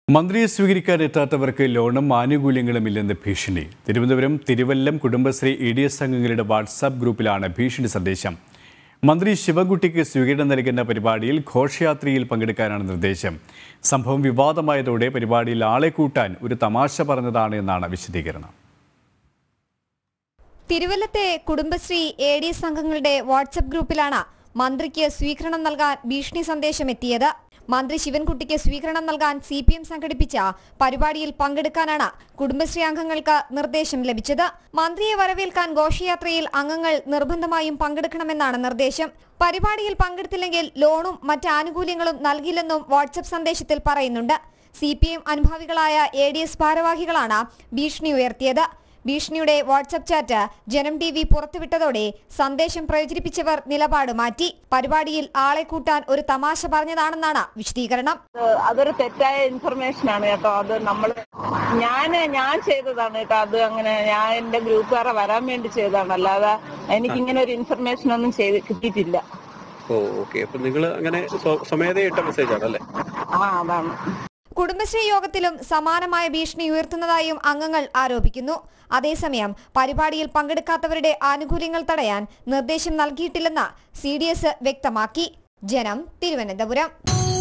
മന്ത്രിയെ സ്വീകരിക്കാൻ എത്താത്തവർക്ക് ലോണും ആനുകൂല്യങ്ങളും ഇല്ലെന്ന് ഭീഷണി Thiruvananthapuram Thiruvallam Kudumbashree E D S അംഗങ്ങളുടെ വാട്സാപ്പ് ഗ്രൂപ്പിലാണ് ഭീഷണി സന്ദേശം മന്ത്രി ശിവൻകുട്ടിക്ക് സ്വീകരണം നൽകുന്ന പരിപാടിയിൽ ഘോഷയാത്രയിൽ പങ്കെടുക്കാനാണ് നിർദ്ദേശം സംഭവം വിവാദമായതോടെ പരിപാടിയിൽ ആളെ കൂട്ടാൻ ഒരു തമാശ പറഞ്ഞതാണ് എന്നാണ് വിശദീകരണം തിരുവല്ലത്തെ കുടുംബശ്രീ എ ഡി എസ് അംഗങ്ങളുടെ വാട്സപ്പ് ഗ്രൂപ്പിലാണ് മന്ത്രിക്ക് സ്വീകരണം നൽകാൻ ഭീഷണി സന്ദേശം എത്തിയത് മന്ത്രി ശിവൻകുട്ടിക്ക് സ്വീകരണം നൽകാൻ സി പി എം സംഘടിപ്പിച്ച പരിപാടിയിൽ പങ്കെടുക്കാനാണ് കുടുംബശ്രീ അംഗങ്ങൾക്ക് നിർദ്ദേശം ലഭിച്ചത് മന്ത്രിയെ വരവേൽക്കാൻ ഘോഷയാത്രയിൽ അംഗങ്ങൾ നിർബന്ധമായും പങ്കെടുക്കണമെന്നാണ് നിർദ്ദേശം പരിപാടിയിൽ പങ്കെടുത്തില്ലെങ്കിൽ ലോണും മറ്റ് ആനുകൂല്യങ്ങളും നൽകില്ലെന്നും വാട്സപ്പ് സന്ദേശത്തിൽ പറയുന്നുണ്ട് സി പി എം അനുഭാവികളായ എ ഡി എസ് ഭാരവാഹികളാണ് ഭീഷണി ഉയർത്തിയത് ഭീഷണിയുടെ WhatsApp chat Janam T V പുറത്തുവിട്ടതോടെ സന്ദേശം പ്രചരിപ്പിച്ചവർ നിലപാട് മാറ്റി പരിപാടിയിൽ ആളെ കൂട്ടാൻ ഒരു തമാശ പറഞ്ഞതാണെന്നാണ് വിശദീകരണം അത് അതൊരു തെറ്റായ ഇൻഫർമേഷൻ ആണ് കേട്ടോ അത് നമ്മൾ ഞാൻ ഞാൻ ചെയ്തതാണ് കേട്ടോ അത് അങ്ങനെ ഞാൻ എന്റെ ഗ്രൂപ്പുകാരെ വരാൻ വേണ്ടി ചെയ്തതാണ് അല്ലാതെ എനിക്ക് ഇങ്ങനെ ഒരു ഇൻഫർമേഷൻ ഒന്നും ചെയ്ത് കിട്ടിയിട്ടില്ല ഓ ഓക്കെ അപ്പൊ നിങ്ങൾ അങ്ങനെ സ്വ- സ്വമേധയാ ഇട്ട മെസ്സേജ് ആണ് അല്ലേ ആ അതാണ് കുടുംബശ്രീ യോഗത്തിലും സമാനമായ ഭീഷണി ഉയർത്തുന്നതായും അംഗങ്ങൾ ആരോപിക്കുന്നു അതേസമയം പരിപാടിയിൽ പങ്കെടുക്കാത്തവരുടെ ആനുകൂല്യങ്ങൾ തടയാൻ നിർദ്ദേശം നൽകിയിട്ടില്ലെന്ന് സി വ്യക്തമാക്കി ജനം തിരുവനന്തപുരം